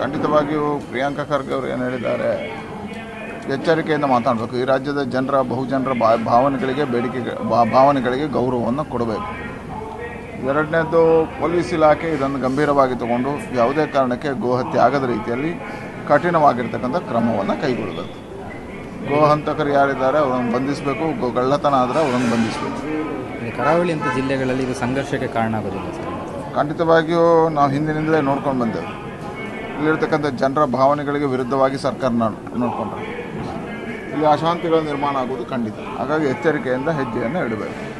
ಖಂಡಿತವಾಗಿಯೂ ಪ್ರಿಯಾಂಕಾ ಖರ್ಗೆ ಅವರು ಏನು ಹೇಳಿದ್ದಾರೆ ಎಚ್ಚರಿಕೆಯಿಂದ ಮಾತಾಡಬೇಕು ಈ ರಾಜ್ಯದ ಜನರ ಬಹುಜನರ ಬಾ ಭಾವನೆಗಳಿಗೆ ಬೇಡಿಕೆ ಭಾವನೆಗಳಿಗೆ ಗೌರವವನ್ನು ಕೊಡಬೇಕು ಎರಡನೇದು ಪೊಲೀಸ್ ಇಲಾಖೆ ಇದನ್ನು ಗಂಭೀರವಾಗಿ ತಗೊಂಡು ಯಾವುದೇ ಕಾರಣಕ್ಕೆ ಗೋಹತ್ಯೆ ಆಗದ ರೀತಿಯಲ್ಲಿ ಕಠಿಣವಾಗಿರ್ತಕ್ಕಂಥ ಕ್ರಮವನ್ನು ಕೈಗೊಳ್ಳಬೇಕು ಗೋಹಂತಕರು ಯಾರಿದ್ದಾರೆ ಅವರನ್ನು ಬಂಧಿಸಬೇಕು ಗೋ ಗಳ್ಳತನ ಆದರೆ ಅವರನ್ನು ಬಂಧಿಸಬೇಕು ಇದು ಕರಾವಳಿ ಅಂತ ಜಿಲ್ಲೆಗಳಲ್ಲಿ ಇದು ಸಂಘರ್ಷಕ್ಕೆ ಕಾರಣ ಆಗೋದಿಲ್ಲ ಸರ್ ಖಂಡಿತವಾಗಿಯೂ ನಾವು ಹಿಂದಿನಿಂದಲೇ ನೋಡ್ಕೊಂಡು ಬಂದೆವು ಇಲ್ಲಿರ್ತಕ್ಕಂಥ ಜನರ ಭಾವನೆಗಳಿಗೆ ವಿರುದ್ಧವಾಗಿ ಸರ್ಕಾರ ನೋಡಿಕೊಂಡ್ರೆ ಇಲ್ಲಿ ಅಶಾಂತಿಗಳ ನಿರ್ಮಾಣ ಆಗೋದು ಖಂಡಿತ ಹಾಗಾಗಿ ಎಚ್ಚರಿಕೆಯಿಂದ ಹೆಜ್ಜೆಯನ್ನು ಇಡಬೇಕು